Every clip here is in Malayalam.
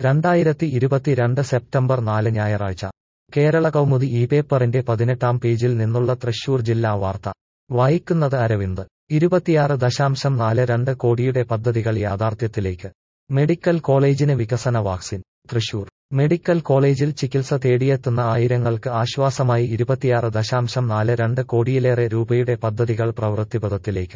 രണ്ടായിരത്തി ഇരുപത്തിരണ്ട് സെപ്റ്റംബർ നാല് ഞായറാഴ്ച കേരള കൗമുദി ഈ പേപ്പറിന്റെ പതിനെട്ടാം പേജിൽ നിന്നുള്ള തൃശൂർ ജില്ലാ വാർത്ത വായിക്കുന്നത് അരവിന്ദ് ഇരുപത്തിയാറ് ദശാംശം നാല് രണ്ട് കോടിയുടെ പദ്ധതികൾ യാഥാർത്ഥ്യത്തിലേക്ക് മെഡിക്കൽ കോളേജിന് വികസന വാക്സിൻ തൃശൂർ മെഡിക്കൽ കോളേജിൽ ചികിത്സ തേടിയെത്തുന്ന ആയിരങ്ങൾക്ക് ആശ്വാസമായി ഇരുപത്തിയാറ് ദശാംശം നാല് രണ്ട് കോടിയിലേറെ രൂപയുടെ പദ്ധതികൾ പ്രവൃത്തിപഥത്തിലേക്ക്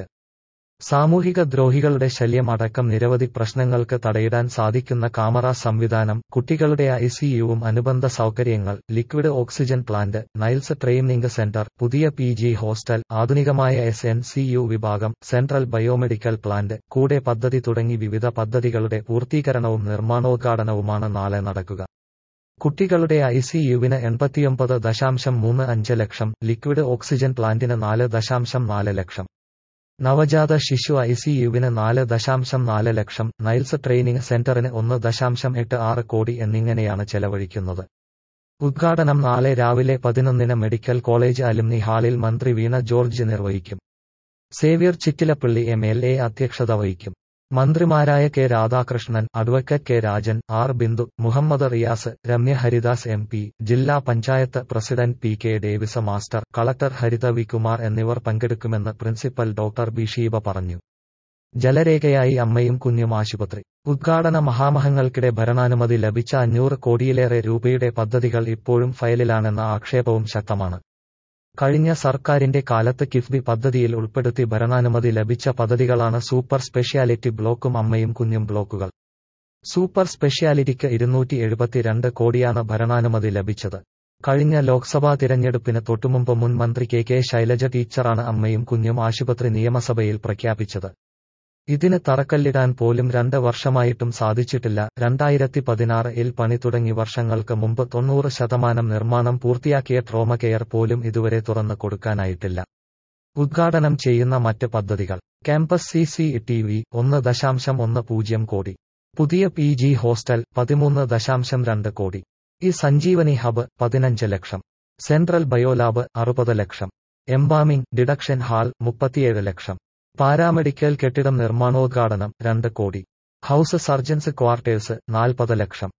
സാമൂഹിക ദ്രോഹികളുടെ ശല്യം അടക്കം നിരവധി പ്രശ്നങ്ങൾക്ക് തടയിടാൻ സാധിക്കുന്ന കാമറ സംവിധാനം കുട്ടികളുടെ ഐസിയുവും അനുബന്ധ സൗകര്യങ്ങൾ ലിക്വിഡ് ഓക്സിജൻ പ്ലാന്റ് നൈൽസ് ട്രെയിനിംഗ് സെന്റർ പുതിയ പി ജി ഹോസ്റ്റൽ ആധുനികമായ എസ് എൻ സി യു വിഭാഗം സെൻട്രൽ ബയോമെഡിക്കൽ പ്ലാന്റ് കൂടെ പദ്ധതി തുടങ്ങി വിവിധ പദ്ധതികളുടെ പൂർത്തീകരണവും നിർമ്മാണോദ്ഘാടനവുമാണ് നാളെ നടക്കുക കുട്ടികളുടെ ഐസിയുവിന് എൺപത്തിയൊമ്പത് ദശാംശം മൂന്ന് അഞ്ച് ലക്ഷം ലിക്വിഡ് ഓക്സിജൻ പ്ലാന്റിന് നാല് ദശാംശം നാല് ലക്ഷം നവജാത ശിശു ഐസിയുവിന് നാല് ദശാംശം നാല് ലക്ഷം നൈൽസ് ട്രെയിനിംഗ് സെന്ററിന് ഒന്ന് ദശാംശം എട്ട് ആറ് കോടി എന്നിങ്ങനെയാണ് ചെലവഴിക്കുന്നത് ഉദ്ഘാടനം നാളെ രാവിലെ പതിനൊന്നിന് മെഡിക്കൽ കോളേജ് അലുമിനി ഹാളിൽ മന്ത്രി വീണ ജോർജ് നിർവഹിക്കും Xavier Chittilappilly M L A അധ്യക്ഷത വഹിക്കും മന്ത്രിമാരായ K Radhakrishnan advocate K Rajan R Bindu Muhammad Riyas Ramya Haridas M P ജില്ലാ panchayat president P K Davis master collector Haritha V Kumar എന്നിവർ പങ്കെടുക്കുമെന്ന് പ്രിൻസിപ്പൽ ഡോക്ടർ ബി ഷീബ പറഞ്ഞു ജലരേഖയായി അമ്മയും കുഞ്ഞും ആശുപത്രി ഉദ്ഘാടന മഹാമഹങ്ങൾക്കിടെ ഭരണാനുമതി ലഭിച്ച അഞ്ഞൂറ് കോടിയിലേറെ രൂപയുടെ പദ്ധതികൾ ഇപ്പോഴും ഫയലിലാണെന്ന ആക്ഷേപവും ശക്തമാണ് കഴിഞ്ഞ സർക്കാരിന്റെ കാലത്ത് കിഫ്ബി പദ്ധതിയിൽ ഉൾപ്പെടുത്തി ഭരണാനുമതി ലഭിച്ച പദ്ധതികളാണ് സൂപ്പർ സ്പെഷ്യാലിറ്റി ബ്ലോക്കും അമ്മയും കുഞ്ഞും ബ്ലോക്കുകൾ സൂപ്പർ സ്പെഷ്യാലിറ്റിക്ക് ഇരുന്നൂറ്റി എഴുപത്തിരണ്ട് കോടിയാണ് ഭരണാനുമതി ലഭിച്ചത് കഴിഞ്ഞ ലോക്സഭാ തിരഞ്ഞെടുപ്പിന് തൊട്ടുമുമ്പ് മുൻ മന്ത്രി കെ കെ ശൈലജ ടീച്ചറാണ് അമ്മയും കുഞ്ഞും ആശുപത്രി നിയമസഭയിൽ പ്രഖ്യാപിച്ചത് ഇതിന് തറക്കല്ലിടാൻ പോലും രണ്ട് വർഷമായിട്ടും സാധിച്ചിട്ടില്ല രണ്ടായിരത്തി പതിനാറിൽ പണി തുടങ്ങി വർഷങ്ങൾക്ക് മുമ്പ് തൊണ്ണൂറ് ശതമാനം നിർമ്മാണം പൂർത്തിയാക്കിയ ട്രോമ കെയർ പോലും ഇതുവരെ തുറന്നു കൊടുക്കാനായിട്ടില്ല ഉദ്ഘാടനം ചെയ്യുന്ന മറ്റ് പദ്ധതികൾ campus C C T V ഒന്ന് ദശാംശം ഒന്ന് പൂജ്യം കോടി പുതിയ പി ജി ഹോസ്റ്റൽ പതിമൂന്ന് ദശാംശം രണ്ട് കോടി ഈ സഞ്ജീവനി ഹബ് പതിനഞ്ച് ലക്ഷം സെൻട്രൽ ബയോലാബ് അറുപത് ലക്ഷം എംബാമിംഗ് ഡിഡക്ഷൻ ഹാൾ മുപ്പത്തിയേഴ് ലക്ഷം പാരാമെഡിക്കൽ കെട്ടിടം നിർമ്മാണോദ്ഘാടനം രണ്ട് കോടി ഹൌസ് സർജൻസ് ക്വാർട്ടേഴ്സ് നാൽപ്പത് ലക്ഷം